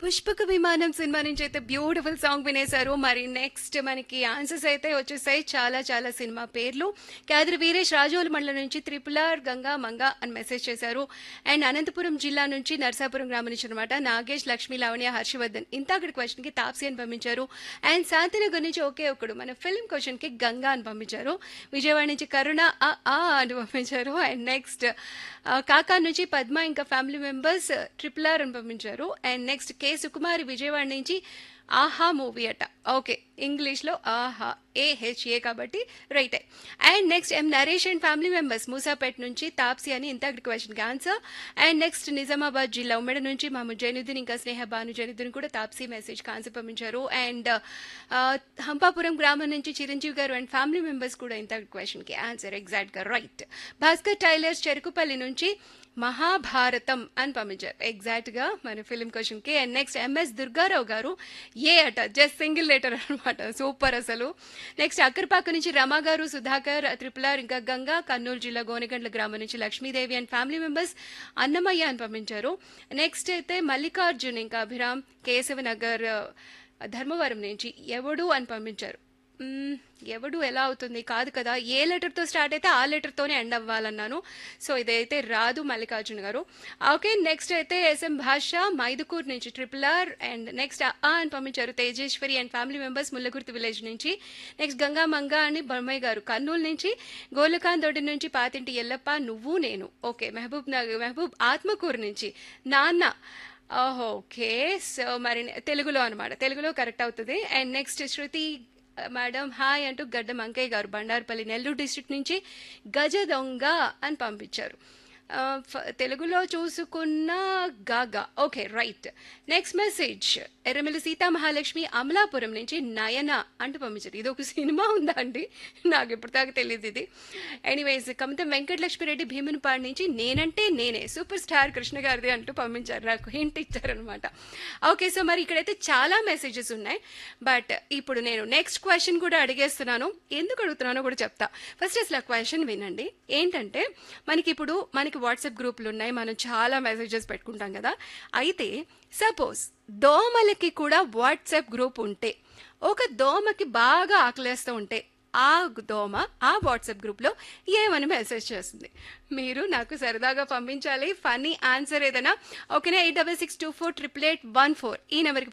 పుష్పక విమానం సినిమా నుంచి అయితే బ్యూటిఫుల్ సాంగ్ వినేశారు మరి నెక్స్ట్ మనకి ఆన్సర్స్ అయితే వచ్చేసాయి చాలా చాలా సినిమా పేర్లు క్యాదరి వీరేష్ రాజోలు మండలం నుంచి త్రిపులార్ గంగా మంగ అని మెసేజ్ చేశారు అండ్ అనంతపురం జిల్లా నుంచి నర్సాపురం గ్రామం నుంచి అనమాట నాగేష్ లక్ష్మీ లావణ్య హర్షవర్ధన్ ఇంత అక్కడ క్వశ్చన్ కి తాప్సీ అని పంపించారు అండ్ శాంతినగర్ నుంచి ఒకే ఒకడు మన ఫిల్మ్ క్వశ్చన్ కి గంగా అని పంపించారు విజయవాడ నుంచి కరుణ ఆ ఆ అని పంపించారు అండ్ నెక్స్ట్ కాకా నుంచి పద్మ ఇంకా ఫ్యామిలీ మెంబర్స్ ట్రిపుల్ ఆర్ అని పంపించారు and next K Sukumari Vijayawada నుంచి ఆహా మూవీ అట ఓకే ఇంగ్లీష్లో ఆహా ఏహెచ్ఏ కాబట్టి రైటే and next M Naresh and family members Moosapet నుంచి తాప్సీ అని ఇంత క్వశ్చన్కి ఆన్సర్ అండ్ నెక్స్ట్ నిజామాబాద్ జిల్లా ఉమ్మడి నుంచి మహమ్మద్ జైనుద్దీన్ ఇంకా స్నేహ భాను జైనుద్దీన్ కూడా తాప్సీ మెసేజ్కి ఆన్సర్ పంపించారు అండ్ హంపాపురం గ్రామం నుంచి చిరంజీవి గారు అండ్ ఫ్యామిలీ మెంబర్స్ కూడా ఇంత క్వశ్చన్కి ఆన్సర్ ఎగ్జాక్ట్గా రైట్ భాస్కర్ టైలర్స్ చెరుకుపల్లి నుంచి మహాభారతం అని పంపించారు ఎగ్జాక్ట్ గా మన ఫిలిం క్వశ్చన్ కి అండ్ నెక్స్ట్ ఎంఎస్ దుర్గారావు గారు ఏ అట జస్ట్ సింగిల్ లెటర్ అనమాట సూపర్ అసలు నెక్స్ట్ అక్కర్పాక నుంచి రమా గారు సుధాకర్ త్రిపులార్ ఇంకా గంగా కర్నూలు జిల్లా గోనెగండ్ల గ్రామం నుంచి Lakshmidevi and family members Annamayya అని పంపించారు నెక్స్ట్ అయితే మల్లికార్జున్ ఇంకా అభిరామ్ కేశవనగర్ ధర్మవరం నుంచి ఎవడు అని పంపించారు మ్మ్, ఎవడు ఎలా అవుతుంది కాదు కదా ఏ లెటర్తో స్టార్ట్ అయితే ఆ లెటర్తోనే ఎండ్ అవ్వాలన్నాను సో ఇదైతే రాదు మల్లికార్జున గారు ఓకే నెక్స్ట్ అయితే ఎస్ఎం భాష మైదుకూర్ నుంచి ట్రిపుల్ ఆర్ అండ్ నెక్స్ట్ ఆ అని పంపించారు Tejeswari and family members Mullakurthi village నుంచి నెక్స్ట్ గంగా మంగా అని బొమ్మయ్య గారు కర్నూలు నుంచి గోలకాన్ దొడ్డి నుంచి పాతింటి ఎల్లప్ప నువ్వు నేను ఓకే మహబూబ్ నగర్ మహబూబ్ ఆత్మకూరు నుంచి నాన్న ఓహో ఓకే సో మరి తెలుగులో అనమాట తెలుగులో కరెక్ట్ అవుతుంది and next Shruti madam hi అంటూ గడ్డ మంకయ్య గారు బండారుపల్లి నెల్లూరు డిస్ట్రిక్ట్ నుంచి గజ దొంగ అని పంపించారు ఆ, ఫ- తెలుగులో చూసుకున్న గాగా okay right next message Erramilli Seethamahalakshmi Amalapuram నుంచి నయన అంటూ పంపించారు ఇది ఒక సినిమా ఉందా అండి నాకు ఇప్పటిదాకా తెలియదు ఇది ఎనీవేస్ కమితం వెంకటలక్ష్మి రెడ్డి భీమునిపాడు నుంచి నేనంటే నేనే సూపర్ స్టార్ కృష్ణ గారిది అంటూ పంపించారు నాకు హింట్ ఇచ్చారనమాట ఓకే సో మరి ఇక్కడైతే చాలా మెసేజెస్ ఉన్నాయి బట్ ఇప్పుడు నేను నెక్స్ట్ క్వశ్చన్ కూడా అడిగేస్తున్నాను ఎందుకు అడుగుతున్నానో కూడా చెప్తా ఫస్ట్ అసలు ఆ క్వశ్చన్ వినండి ఏంటంటే మనకి ఇప్పుడు మనకి వాట్సాప్ గ్రూపులు ఉన్నాయి మనం చాలా మెసేజెస్ పెట్టుకుంటాం కదా అయితే సపోజ్ దోమలకి కూడా వాట్సాప్ గ్రూప్ ఉంటే ఒక దోమకి బాగా ఆకలేస్తూ ఉంటే ఆ దోమ ఆ వాట్సాప్ గ్రూప్లో ఏమని మెసేజ్ చేస్తుంది మీరు నాకు సరదాగా పంపించాలి ఫనీ ఆన్సర్ ఏదైనా ఓకేనా eight double six two four triple eight one four ఈ నెంబర్కి